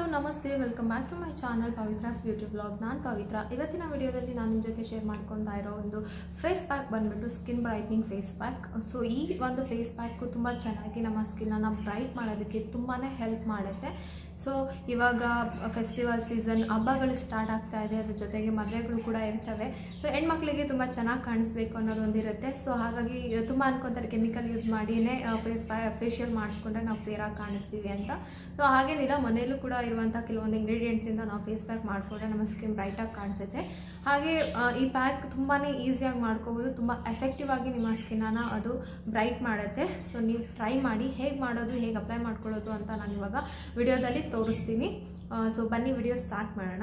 ನಮಸ್ತೆ welcome back to my channel Pavithra's beauty blog ನಾನು ಪವಿತ್ರ ಇವತ್ತಿನ ವಿಡಿಯೋದಲ್ಲಿ ನಾನು ನಿಮ್ಮ ಜೊತೆ ಶೇರ್ ಮಾಡ್ಕೊತಾ ಇರೋ ಒಂದು ಫೇಸ್ ಪ್ಯಾಕ್ ಬಂದ್ಬಿಟ್ಟು skin brightening face pack so ಈ ಒಂದು ಫೇಸ್ ಪ್ಯಾಕು ತುಂಬ ಚೆನ್ನಾಗಿ ನಮ್ಮ ಸ್ಕಿನ್ನನ್ನು ಬ್ರೈಟ್ ಮಾಡೋದಕ್ಕೆ ತುಂಬಾ ಹೆಲ್ಪ್ ಮಾಡುತ್ತೆ ಸೊ ಇವಾಗ ಫೆಸ್ಟಿವಲ್ ಸೀಸನ್ ಹಬ್ಬಗಳು ಸ್ಟಾರ್ಟ್ ಆಗ್ತಾ ಇದೆ ಅದ್ರ ಜೊತೆಗೆ ಮದುವೆಗಳು ಕೂಡ ಇರ್ತವೆ ಸೊ ಹೆಣ್ಮಕ್ಳಿಗೆ ತುಂಬ ಚೆನ್ನಾಗಿ ಕಾಣಿಸ್ಬೇಕು ಅನ್ನೋದು ಒಂದಿರುತ್ತೆ ಸೊ ಹಾಗಾಗಿ ತುಂಬ ಅನ್ಕೊಂತಾರೆ ಕೆಮಿಕಲ್ ಯೂಸ್ ಮಾಡಿಯೇ ಫೇಸ್ ಫೇಶಿಯಲ್ ಮಾಡಿಸ್ಕೊಂಡ್ರೆ ನಾವು ಫೇರಾಗಿ ಕಾಣಿಸ್ತೀವಿ ಅಂತ ಸೊ ಹಾಗೇನಿಲ್ಲ ಮನೆಯಲ್ಲೂ ಕೂಡ ಇರುವಂಥ ಕೆಲವೊಂದು ಇಂಗ್ರೀಡಿಯೆಂಟ್ಸಿಂದ ನಾವು ಫೇಸ್ ಪ್ಯಾಕ್ ಮಾಡಿಕೊಂಡ್ರೆ ನಮ್ಮ ಸ್ಕಿನ್ ಬ್ರೈಟಾಗಿ ಕಾಣಿಸುತ್ತೆ ಹಾಗೆ ಆ, ಈ ಪ್ಯಾಕ್ ತುಂಬಾ ಈಸಿಯಾಗಿ ಮಾಡ್ಕೋಬೋದು ತುಂಬ ಎಫೆಕ್ಟಿವ್ ಆಗಿ ನಿಮ್ಮ ಸ್ಕಿನ್ನನ್ನು ಅದು ಬ್ರೈಟ್ ಮಾಡುತ್ತೆ ಸೊ ನೀವು ಟ್ರೈ ಮಾಡಿ ಹೇಗೆ ಮಾಡೋದು ಹೇಗೆ ಅಪ್ಲೈ ಮಾಡ್ಕೊಳ್ಳೋದು ಅಂತ ನಾನು ಇವಾಗ ವಿಡಿಯೋದಲ್ಲಿ ತೋರಿಸ್ತೀನಿ ಸೊ ಬನ್ನಿ ವಿಡಿಯೋ ಸ್ಟಾರ್ಟ್ ಮಾಡೋಣ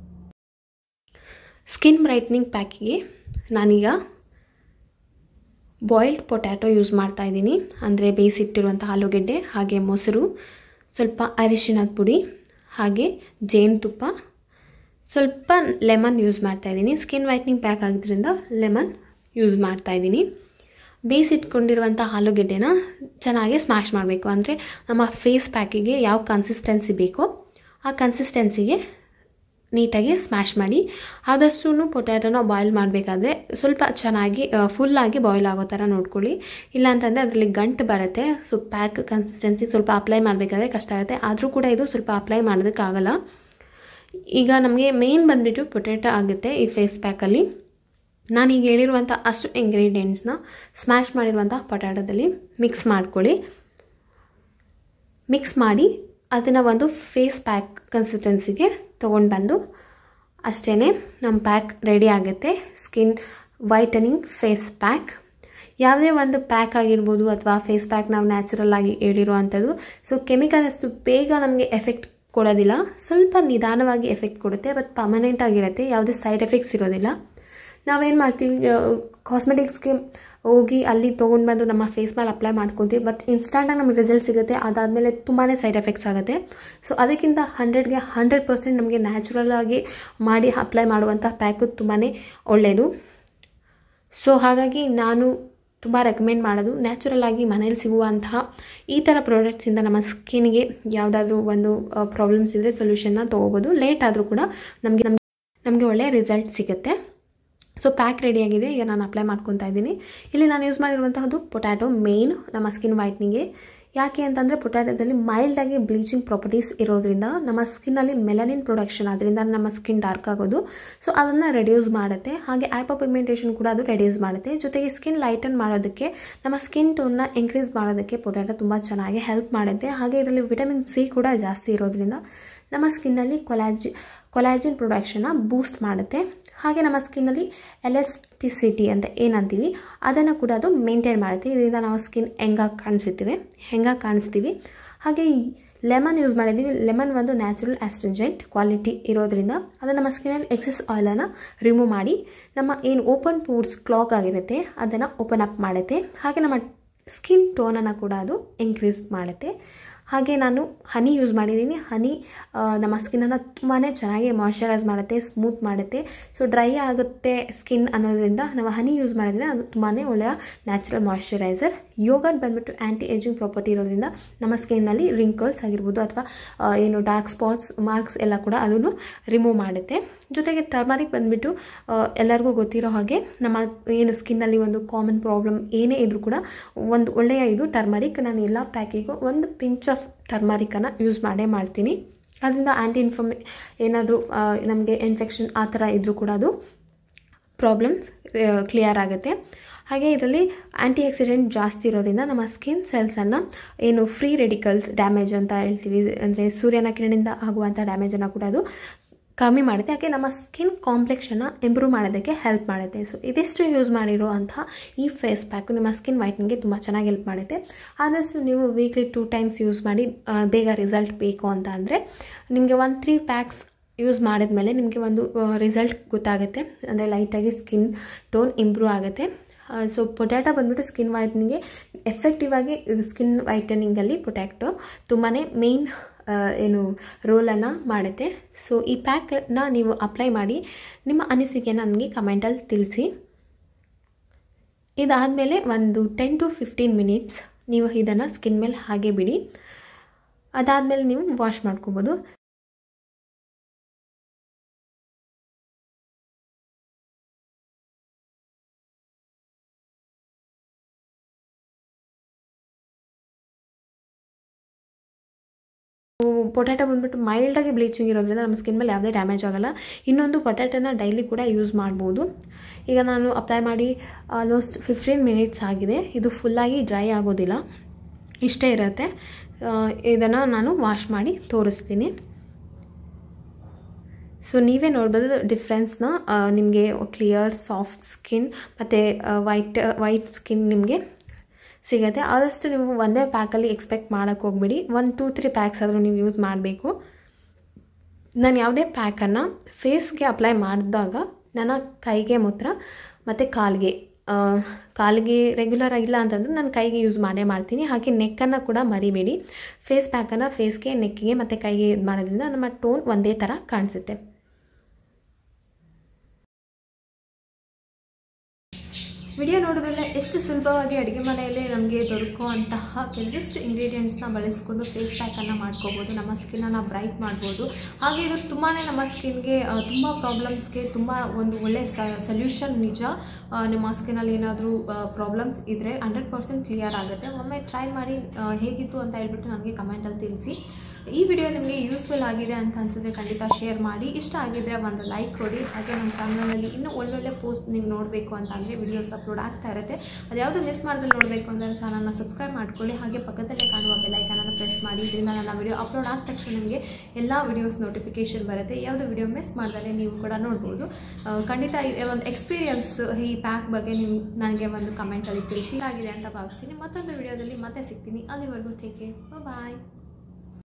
ಸ್ಕಿನ್ ಬ್ರೈಟ್ನಿಂಗ್ ಪ್ಯಾಕಿಗೆ ನಾನೀಗ ಬಾಯ್ಲ್ಡ್ ಪೊಟ್ಯಾಟೊ ಯೂಸ್ ಮಾಡ್ತಾ ಇದ್ದೀನಿ ಅಂದರೆ ಬೇಯಿಸಿಟ್ಟಿರುವಂಥ ಆಲೂಗೆಡ್ಡೆ ಹಾಗೆ ಮೊಸರು ಸ್ವಲ್ಪ ಅರಿಶಿಣದ ಪುಡಿ ಹಾಗೆ ಜೇನುತುಪ್ಪ ಸ್ವಲ್ಪ ಲೆಮನ್ ಯೂಸ್ ಮಾಡ್ತಾ ಇದ್ದೀನಿ ಸ್ಕಿನ್ ವೈಟ್ನಿಂಗ್ ಪ್ಯಾಕ್ ಆಗಿದ್ದರಿಂದ ಲೆಮನ್ ಯೂಸ್ ಮಾಡ್ತಾ ಇದ್ದೀನಿ ಬೇಯಿಸಿಟ್ಕೊಂಡಿರುವಂಥ ಆಲೂಗೆಡ್ಡೆನ ಚೆನ್ನಾಗಿ ಸ್ಮ್ಯಾಶ್ ಮಾಡಬೇಕು ಅಂದರೆ ನಮ್ಮ ಫೇಸ್ ಪ್ಯಾಕಿಗೆ ಯಾವ ಕನ್ಸಿಸ್ಟೆನ್ಸಿ ಬೇಕೋ ಆ ಕನ್ಸಿಸ್ಟೆನ್ಸಿಗೆ ನೀಟಾಗಿ ಸ್ಮ್ಯಾಶ್ ಮಾಡಿ ಆದಷ್ಟು ಪೊಟ್ಯಾಟೊನ ಬಾಯ್ಲ್ ಮಾಡಬೇಕಾದ್ರೆ ಸ್ವಲ್ಪ ಚೆನ್ನಾಗಿ ಫುಲ್ಲಾಗಿ ಬಾಯ್ಲ್ ಆಗೋ ಥರ ನೋಡ್ಕೊಳ್ಳಿ ಇಲ್ಲಾಂತಂದರೆ ಅದರಲ್ಲಿ ಗಂಟು ಬರುತ್ತೆ ಸೊ ಪ್ಯಾಕ್ ಕನ್ಸಿಸ್ಟೆನ್ಸಿ ಸ್ವಲ್ಪ ಅಪ್ಲೈ ಮಾಡಬೇಕಾದ್ರೆ ಕಷ್ಟ ಆಗುತ್ತೆ ಆದರೂ ಕೂಡ ಇದು ಸ್ವಲ್ಪ ಅಪ್ಲೈ ಮಾಡೋದಕ್ಕಾಗಲ್ಲ ಈಗ ನಮಗೆ ಮೇನ್ ಬಂದುಬಿಟ್ಟು ಪೊಟ್ಯಾಟೊ ಆಗುತ್ತೆ ಈ ಫೇಸ್ ಪ್ಯಾಕಲ್ಲಿ ನಾನೀಗ ಹೇಳಿರುವಂಥ ಅಷ್ಟು ಇಂಗ್ರೀಡಿಯೆಂಟ್ಸ್ನ ಸ್ಮ್ಯಾಶ್ ಮಾಡಿರುವಂಥ ಪೊಟ್ಯಾಟೊದಲ್ಲಿ ಮಿಕ್ಸ್ ಮಾಡ್ಕೊಳ್ಳಿ ಮಿಕ್ಸ್ ಮಾಡಿ ಅದನ್ನು ಒಂದು ಫೇಸ್ ಪ್ಯಾಕ್ ಕನ್ಸಿಸ್ಟೆನ್ಸಿಗೆ ತೊಗೊಂಡು ಬಂದು ಅಷ್ಟೇ ನಮ್ಮ ಪ್ಯಾಕ್ ರೆಡಿ ಆಗುತ್ತೆ ಸ್ಕಿನ್ ವೈಟನಿಂಗ್ ಫೇಸ್ ಪ್ಯಾಕ್ ಯಾವುದೇ ಒಂದು ಪ್ಯಾಕ್ ಆಗಿರ್ಬೋದು ಅಥವಾ ಫೇಸ್ ಪ್ಯಾಕ್ ನಾವು ನ್ಯಾಚುರಲ್ ಆಗಿ ಹೇಳಿರೋ ಅಂಥದ್ದು ಸೊ ಕೆಮಿಕಲ್ ಅಷ್ಟು ಬೇಗ ನಮಗೆ ಎಫೆಕ್ಟ್ ಕೊಡೋದಿಲ್ಲ ಸ್ವಲ್ಪ ನಿಧಾನವಾಗಿ ಎಫೆಕ್ಟ್ ಕೊಡುತ್ತೆ ಬಟ್ ಪರ್ಮನೆಂಟ್ ಆಗಿರುತ್ತೆ ಯಾವುದೇ ಸೈಡ್ ಎಫೆಕ್ಟ್ಸ್ ಇರೋದಿಲ್ಲ ನಾವೇನು ಮಾಡ್ತೀವಿ ಕಾಸ್ಮೆಟಿಕ್ಸ್ಗೆ ಹೋಗಿ ಅಲ್ಲಿ ತೊಗೊಂಡು ಬಂದು ನಮ್ಮ ಫೇಸ್ ಮೇಲೆ ಅಪ್ಲೈ ಮಾಡ್ಕೊತೀವಿ ಬಟ್ ಇನ್ಸ್ಟಂಟಾಗಿ ನಮಗೆ ರಿಸಲ್ಟ್ ಸಿಗುತ್ತೆ ಅದಾದಮೇಲೆ ತುಂಬಾ ಸೈಡ್ ಎಫೆಕ್ಟ್ಸ್ ಆಗುತ್ತೆ ಸೊ ಅದಕ್ಕಿಂತ ಹಂಡ್ರೆಡ್ಗೆ ಹಂಡ್ರೆಡ್ ಪರ್ಸೆಂಟ್ ನಮಗೆ ನ್ಯಾಚುರಲ್ ಆಗಿ ಮಾಡಿ ಅಪ್ಲೈ ಮಾಡುವಂಥ ಪ್ಯಾಕು ತುಂಬಾ ಒಳ್ಳೆಯದು ಸೊ ಹಾಗಾಗಿ ನಾನು ತುಂಬ ರೆಕಮೆಂಡ್ ಮಾಡೋದು ನ್ಯಾಚುರಲ್ ಆಗಿ ಮನೇಲಿ ಸಿಗುವಂತಹ ಈ ಥರ ಪ್ರಾಡಕ್ಟ್ಸಿಂದ ನಮ್ಮ ಸ್ಕಿನ್ಗೆ ಯಾವುದಾದ್ರೂ ಒಂದು ಪ್ರಾಬ್ಲಮ್ಸ್ ಇದ್ದರೆ ಸೊಲ್ಯೂಷನ್ನ ತೊಗೋಬೋದು ಲೇಟ್ ಆದರೂ ಕೂಡ ನಮಗೆ ನಮಗೆ ನಮಗೆ ಒಳ್ಳೆಯ ರಿಸಲ್ಟ್ ಸಿಗುತ್ತೆ ಸೊ ಪ್ಯಾಕ್ ರೆಡಿಯಾಗಿದೆ ಈಗ ನಾನು ಅಪ್ಲೈ ಮಾಡ್ಕೊತಾ ಇದ್ದೀನಿ ಇಲ್ಲಿ ನಾನು ಯೂಸ್ ಮಾಡಿರುವಂತಹದ್ದು ಪೊಟ್ಯಾಟೊ ಮೇನ್ ನಮ್ಮ ಸ್ಕಿನ್ ವೈಟ್ನಿಗೆ ಯಾಕೆ ಅಂತಂದರೆ ಪೊಟ್ಯಾಟೊದಲ್ಲಿ ಮೈಲ್ಡಾಗಿ ಬ್ಲೀಚಿಂಗ್ ಪ್ರಾಪರ್ಟೀಸ್ ಇರೋದ್ರಿಂದ ನಮ್ಮ ಸ್ಕಿನ್ನಲ್ಲಿ ಮೆಲನಿನ್ ಪ್ರೊಡಕ್ಷನ್ ಅದರಿಂದ ನಮ್ಮ ಸ್ಕಿನ್ ಡಾರ್ಕ್ ಆಗೋದು ಸೊ ಅದನ್ನು ರೆಡ್ಯೂಸ್ ಮಾಡುತ್ತೆ ಹಾಗೆ ಐಪೋ ಪಿಗ್ಮೆಂಟೇಷನ್ ಕೂಡ ಅದು ರೆಡ್ಯೂಸ್ ಮಾಡುತ್ತೆ ಜೊತೆಗೆ ಸ್ಕಿನ್ ಲೈಟನ್ ಮಾಡೋದಕ್ಕೆ ನಮ್ಮ ಸ್ಕಿನ್ ಟೋನ್ನ ಇನ್ಕ್ರೀಸ್ ಮಾಡೋದಕ್ಕೆ ಪೊಟ್ಯಾಟೊ ತುಂಬ ಚೆನ್ನಾಗಿ ಹೆಲ್ಪ್ ಮಾಡುತ್ತೆ ಹಾಗೆ ಇದರಲ್ಲಿ ವಿಟಮಿನ್ ಸಿ ಕೂಡ ಜಾಸ್ತಿ ಇರೋದ್ರಿಂದ ನಮ್ಮ ಸ್ಕಿನ್ನಲ್ಲಿ ಕೊಲಾಜಿ ಕೊಲಾಜಿನ್ ಪ್ರೊಡಕ್ಷನ್ನ ಬೂಸ್ಟ್ ಮಾಡುತ್ತೆ ಹಾಗೆ ನಮ್ಮ ಸ್ಕಿನ್ನಲ್ಲಿ ಎಲೆಸ್ಟಿಸಿಟಿ ಅಂತ ಏನಂತೀವಿ ಅದನ್ನು ಕೂಡ ಅದು ಮೇಂಟೈನ್ ಮಾಡುತ್ತೆ ಇದರಿಂದ ನಾವು ಸ್ಕಿನ್ ಹೆಂಗಾಗಿ ಕಾಣಿಸ್ತೀವಿ ಹೆಂಗಾಗಿ ಕಾಣಿಸ್ತೀವಿ ಹಾಗೆ ಲೆಮನ್ ಯೂಸ್ ಮಾಡಿದ್ದೀವಿ ಲೆಮನ್ ಒಂದು ನ್ಯಾಚುರಲ್ ಆಸ್ಟಿಂಜೆಂಟ್ ಕ್ವಾಲಿಟಿ ಇರೋದ್ರಿಂದ ಅದು ನಮ್ಮ ಸ್ಕಿನ್ನಲ್ಲಿ ಎಕ್ಸೆಸ್ ಆಯಿಲನ್ನು ರಿಮೂವ್ ಮಾಡಿ ನಮ್ಮ ಏನು ಓಪನ್ ಪೂರ್ಸ್ ಕ್ಲಾಕ್ ಆಗಿರುತ್ತೆ ಅದನ್ನು ಓಪನ್ ಅಪ್ ಮಾಡುತ್ತೆ ಹಾಗೆ ನಮ್ಮ ಸ್ಕಿನ್ ಟೋನನ್ನು ಕೂಡ ಅದು ಇನ್ಕ್ರೀಸ್ ಮಾಡುತ್ತೆ ಹಾಗೆ ನಾನು ಹನಿ ಯೂಸ್ ಮಾಡಿದ್ದೀನಿ ಹನಿ ನಮ್ಮ ಸ್ಕಿನ್ನನ್ನು ತುಂಬಾ ಚೆನ್ನಾಗಿ ಮಾಯ್ಶ್ಚರೈಸ್ ಮಾಡುತ್ತೆ ಸ್ಮೂತ್ ಮಾಡುತ್ತೆ ಸೊ ಡ್ರೈ ಆಗುತ್ತೆ ಸ್ಕಿನ್ ಅನ್ನೋದ್ರಿಂದ ನಾವು ಹನಿ ಯೂಸ್ ಮಾಡಿದ್ರೆ ಅದು ತುಂಬಾ ಒಳ್ಳೆಯ ನ್ಯಾಚುರಲ್ ಮಾಯ್ಶ್ಚರೈಸರ್ ಯೋಗಟ್ ಬಂದುಬಿಟ್ಟು ಆ್ಯಂಟಿ ಏಜಿಂಗ್ ಪ್ರಾಪರ್ಟಿ ಇರೋದ್ರಿಂದ ನಮ್ಮ ಸ್ಕಿನ್ನಲ್ಲಿ ರಿಂಕಲ್ಸ್ ಆಗಿರ್ಬೋದು ಅಥವಾ ಏನು ಡಾರ್ಕ್ ಸ್ಪಾಟ್ಸ್ ಮಾರ್ಕ್ಸ್ ಎಲ್ಲ ಕೂಡ ಅದನ್ನು ರಿಮೂವ್ ಮಾಡುತ್ತೆ ಜೊತೆಗೆ ಟರ್ಮರಿಕ್ ಬಂದುಬಿಟ್ಟು ಎಲ್ಲರಿಗೂ ಗೊತ್ತಿರೋ ಹಾಗೆ ನಮ್ಮ ಏನು ಸ್ಕಿನ್ನಲ್ಲಿ ಒಂದು ಕಾಮನ್ ಪ್ರಾಬ್ಲಮ್ ಏನೇ ಇದ್ರೂ ಕೂಡ ಒಂದು ಒಳ್ಳೆಯ ಇದು ಟರ್ಮರಿಕ್ ನಾನು ಎಲ್ಲ ಪ್ಯಾಕಿಗೂ ಒಂದು ಪಿಂಚ್ ಆಫ್ ಟರ್ಮರಿಕನ್ನು ಯೂಸ್ ಮಾಡೇ ಮಾಡ್ತೀನಿ ಅದರಿಂದ ಆ್ಯಂಟಿ ಇನ್ಫಾರ್ಮೇ ಏನಾದರೂ ನಮಗೆ ಇನ್ಫೆಕ್ಷನ್ ಆ ಥರ ಇದ್ದರೂ ಕೂಡ ಅದು ಪ್ರಾಬ್ಲಮ್ ಕ್ಲಿಯರ್ ಆಗುತ್ತೆ ಹಾಗೆ ಇದರಲ್ಲಿ ಆ್ಯಂಟಿ ಆಕ್ಸಿಡೆಂಟ್ ಜಾಸ್ತಿ ಇರೋದ್ರಿಂದ ನಮ್ಮ ಸ್ಕಿನ್ ಸೆಲ್ಸನ್ನು ಏನು ಫ್ರೀ ರೆಡಿಕಲ್ಸ್ ಡ್ಯಾಮೇಜ್ ಅಂತ ಹೇಳ್ತೀವಿ ಅಂದರೆ ಸೂರ್ಯನ ಕಿರಣದಿಂದ ಆಗುವಂಥ ಡ್ಯಾಮೇಜನ್ನು ಕೂಡ ಅದು ಕಮ್ಮಿ ಮಾಡುತ್ತೆ ಯಾಕೆ ನಮ್ಮ ಸ್ಕಿನ್ ಕಾಂಪ್ಲೆಕ್ಷನ್ನ ಇಂಪ್ರೂವ್ ಮಾಡೋದಕ್ಕೆ ಹೆಲ್ಪ್ ಮಾಡುತ್ತೆ ಸೊ ಇದಿಷ್ಟು ಯೂಸ್ ಮಾಡಿರೋ ಅಂಥ ಈ ಫೇಸ್ ಪ್ಯಾಕು ನಿಮ್ಮ ಸ್ಕಿನ್ ವೈಟ್ನಿಂಗ್ಗೆ ತುಂಬ ಚೆನ್ನಾಗಿ ಹೆಲ್ಪ್ ಮಾಡುತ್ತೆ ಆದಷ್ಟು ನೀವು ವೀಕ್ಲಿ ಟೂ ಟೈಮ್ಸ್ ಯೂಸ್ ಮಾಡಿ ಆ, ಬೇಗ ರಿಸಲ್ಟ್ ಬೇಕು ಅಂತ ಅಂದರೆ ನಿಮಗೆ ಒಂದು ತ್ರೀ ಪ್ಯಾಕ್ಸ್ ಯೂಸ್ ಮಾಡಿದ್ಮೇಲೆ ನಿಮಗೆ ಒಂದು ರಿಸಲ್ಟ್ ಗೊತ್ತಾಗುತ್ತೆ ಅಂದರೆ ಲೈಟಾಗಿ ಸ್ಕಿನ್ ಟೋನ್ ಇಂಪ್ರೂವ್ ಆಗುತ್ತೆ ಸೊ ಪೊಟ್ಯಾಟೊ ಬಂದ್ಬಿಟ್ಟು ಸ್ಕಿನ್ ವೈಟ್ನಿಂಗ್ಗೆ ಎಫೆಕ್ಟಿವ್ ಆಗಿ ಸ್ಕಿನ್ ವೈಟನಿಂಗಲ್ಲಿ ಪೊಟ್ಯಾಟೊ ತುಂಬಾ ಮೇನ್ ಏನು ರೋಲನ್ನು ಮಾಡುತ್ತೆ ಸೊ ಈ ಪ್ಯಾಕನ್ನ ನೀವು ಅಪ್ಲೈ ಮಾಡಿ ನಿಮ್ಮ ಅನಿಸಿಕೆನ ನನಗೆ ಕಮೆಂಟಲ್ಲಿ ತಿಳಿಸಿ ಇದಾದಮೇಲೆ ಒಂದು ಟೆನ್ ಟು ಫಿಫ್ಟೀನ್ ಮಿನಿಟ್ಸ್ ನೀವು ಇದನ್ನು ಸ್ಕಿನ್ ಮೇಲೆ ಹಾಗೆ ಬಿಡಿ ಅದಾದಮೇಲೆ ನೀವು ವಾಶ್ ಮಾಡ್ಕೋಬೋದು ಪೊಟ್ಯಾಟೊ ಬಂದ್ಬಿಟ್ಟು ಮೈಲ್ಡಾಗಿ ಬ್ಲೀಚಿಂಗ್ ಇರೋದ್ರಿಂದ ನಮ್ಮ ಸ್ಕಿನ್ ಮೇಲೆ ಯಾವುದೇ ಡ್ಯಾಮೇಜ್ ಆಗೋಲ್ಲ ಇನ್ನೊಂದು ಪೊಟ್ಯಾಟೊನ ಡೈಲಿ ಕೂಡ ಯೂಸ್ ಮಾಡ್ಬೋದು ಈಗ ನಾನು ಅಪ್ಲೈ ಮಾಡಿ ಆಲ್ಮೋಸ್ಟ್ ಫಿಫ್ಟೀನ್ ಮಿನಿಟ್ಸ್ ಆಗಿದೆ ಇದು ಫುಲ್ಲಾಗಿ ಡ್ರೈ ಆಗೋದಿಲ್ಲ ಇಷ್ಟೇ ಇರುತ್ತೆ ಇದನ್ನು ನಾನು ವಾಶ್ ಮಾಡಿ ತೋರಿಸ್ತೀನಿ ಸೊ ನೀವೇ ನೋಡ್ಬೋದು ಡಿಫ್ರೆನ್ಸ್ನ ನಿಮಗೆ ಕ್ಲಿಯರ್ ಸಾಫ್ಟ್ ಸ್ಕಿನ್ ಮತ್ತು ವೈಟ್ ವೈಟ್ ಸ್ಕಿನ್ ನಿಮಗೆ ಸಿಗುತ್ತೆ ಆದಷ್ಟು ನೀವು ಒಂದೇ ಪ್ಯಾಕಲ್ಲಿ ಎಕ್ಸ್ಪೆಕ್ಟ್ ಮಾಡೋಕ್ಕೆ ಹೋಗ್ಬಿಡಿ ಒನ್ ಟೂ ತ್ರೀ ಪ್ಯಾಕ್ಸ್ ಆದರೂ ನೀವು ಯೂಸ್ ಮಾಡಬೇಕು ನಾನು ಯಾವುದೇ ಪ್ಯಾಕನ್ನು ಫೇಸ್ಗೆ ಅಪ್ಲೈ ಮಾಡಿದಾಗ ನನ್ನ ಕೈಗೆ ಮಾತ್ರ ಮತ್ತು ಕಾಲಿಗೆ ಕಾಲಿಗೆ ರೆಗ್ಯುಲರ್ ಆಗಿಲ್ಲ ಅಂತಂದ್ರೆ ನಾನು ಕೈಗೆ ಯೂಸ್ ಮಾಡೇ ಮಾಡ್ತೀನಿ ಹಾಗೆ ನೆಕ್ಕನ್ನು ಕೂಡ ಮರಿಬೇಡಿ ಫೇಸ್ ಪ್ಯಾಕನ್ನು ಫೇಸ್ಗೆ ನೆಕ್ಕಿಗೆ ಮತ್ತು ಕೈಗೆ ಇದು ಮಾಡೋದ್ರಿಂದ ನಮ್ಮ ಟೋನ್ ಒಂದೇ ಥರ ಕಾಣಿಸುತ್ತೆ ವಿಡಿಯೋ ನೋಡೋದ್ರಲ್ಲೇ ಎಷ್ಟು ಸುಲಭವಾಗಿ ಅಡುಗೆ ಮನೆಯಲ್ಲೇ ನಮಗೆ ದೊರಕುವಂತಹ ಕೆಲವಿಷ್ಟು ಇಂಗ್ರೀಡಿಯೆಂಟ್ಸ್ನ ಬಳಸ್ಕೊಂಡು ಫೇಸ್ ಪ್ಯಾಕನ್ನು ಮಾಡ್ಕೋಬೋದು ನಮ್ಮ ಸ್ಕಿನ್ನನ್ನು ಬ್ರೈಟ್ ಮಾಡ್ಬೋದು ಹಾಗೆ ಇದು ತುಂಬಾ ನಮ್ಮ ಸ್ಕಿನ್ಗೆ ತುಂಬ ಪ್ರಾಬ್ಲಮ್ಸ್ಗೆ ತುಂಬ ಒಂದು ಒಳ್ಳೆಯ ಸೊಲ್ಯೂಷನ್ ನಿಜ ನಿಮ್ಮ ಸ್ಕಿನ್ನಲ್ಲಿ ಏನಾದರೂ ಪ್ರಾಬ್ಲಮ್ಸ್ ಇದ್ದರೆ ಹಂಡ್ರೆಡ್ ಪರ್ಸೆಂಟ್ ಕ್ಲಿಯರ್ ಆಗುತ್ತೆ ಒಮ್ಮೆ ಟ್ರೈ ಮಾಡಿ ಹೇಗಿತ್ತು ಅಂತ ಹೇಳ್ಬಿಟ್ಟು ನನಗೆ ಕಮೆಂಟಲ್ಲಿ ತಿಳಿಸಿ ಈ ವಿಡಿಯೋ ನಿಮಗೆ ಯೂಸ್ಫುಲ್ ಆಗಿದೆ ಅಂತ ಅನ್ಸಿದ್ರೆ ಖಂಡಿತ ಶೇರ್ ಮಾಡಿ ಇಷ್ಟ ಆಗಿದ್ರೆ ಒಂದು ಲೈಕ್ ಕೊಡಿ ಹಾಗೆ ನಮ್ಮ ಚಾನಲಲ್ಲಿ ಇನ್ನೂ ಒಳ್ಳೊಳ್ಳೆ ಪೋಸ್ಟ್ ನೀವು ನೋಡಬೇಕು ಅಂತ ಅಂದರೆ ವಿಡಿಯೋಸ್ ಅಪ್ಲೋಡ್ ಆಗ್ತಾ ಇರುತ್ತೆ ಅದ್ಯಾವುದು ಮಿಸ್ ಮಾಡಿದ್ರೆ ನೋಡಬೇಕು ಅಂದರೆ ಚಾನಲ್ನ ಸಬ್ಸ್ಕ್ರೈಬ್ ಮಾಡ್ಕೊಳ್ಳಿ ಹಾಗೆ ಪಕ್ಕದಲ್ಲೇ ಕಾಣುವ ಬೆಲ್ಲೈಕನನ್ನು ಪ್ರೆಸ್ ಮಾಡಿ ಇದರಿಂದ ನನ್ನ ವಿಡಿಯೋ ಅಪ್ಲೋಡ್ ಆದ ತಕ್ಷಣ ನಿಮಗೆ ಎಲ್ಲ ವಿಡಿಯೋಸ್ ನೋಟಿಫಿಕೇಶನ್ ಬರುತ್ತೆ ಯಾವುದೇ ವಿಡಿಯೋ ಮಿಸ್ ಮಾಡಿದ್ರೆ ನೀವು ಕೂಡ ನೋಡ್ಬೋದು ಖಂಡಿತ ಒಂದು ಎಕ್ಸ್ಪೀರಿಯನ್ಸ್ ಈ ಪ್ಯಾಕ್ ಬಗ್ಗೆ ನೀವು ನನಗೆ ಒಂದು ಕಮೆಂಟಲ್ಲಿ ತಿಳಿಸಿ ಆಗಿದೆ ಅಂತ ಭಾವಿಸ್ತೀನಿ ಮತ್ತೊಂದು ವಿಡಿಯೋದಲ್ಲಿ ಮತ್ತೆ ಸಿಗ್ತೀನಿ ಅಲ್ಲಿವರೆಗೂ ಟೇಕ್ ಕೇರ್ ಬಾಯ್